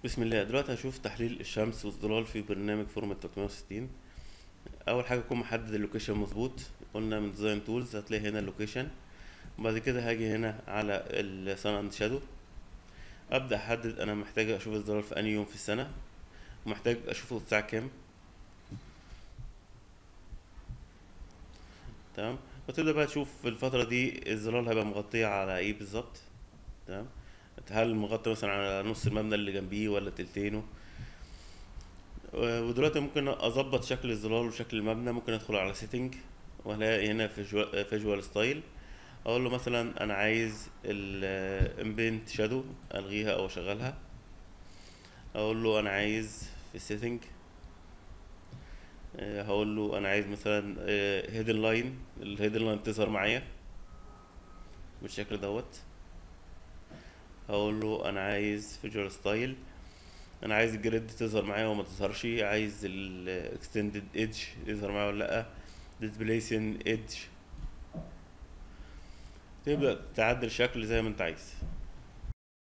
بسم الله دلوقتي هشوف تحليل الشمس والظلال في برنامج فورمات 360 اول حاجه اكون محدد اللوكيشن مظبوط قلنا من ديزاين تولز هتلاقي هنا اللوكيشن وبعد كده هاجي هنا على السان اند شادو ابدا احدد انا محتاج اشوف الظلال في انهي يوم في السنه ومحتاج اشوفه الساعه كام تمام وتبدا بقى تشوف في الفتره دي الظلال هيبقى مغطيه على ايه بالظبط تمام هل مغطي مثلا على نص المبنى اللي جنبيه ولا تلتينه ودلوقتي ممكن اظبط شكل الظلال وشكل المبنى ممكن ادخل على سيتنج وهلاقي هنا فيجوال ستايل اقول له مثلا انا عايز الامبنت شادو الغيها او اشغلها اقول له انا عايز في السيتنج هقول له انا عايز مثلا هيدن لاين الهيدن لاين تظهر معايا بالشكل دوت هقول له انا عايز فيجوال ستايل انا عايز الجريد تظهر معايا وما تظهرش عايز الاكستندد ايدج يظهر معايا ولا لا ديسبليسن ايدج تبدا تعدل الشكل زي ما انت عايز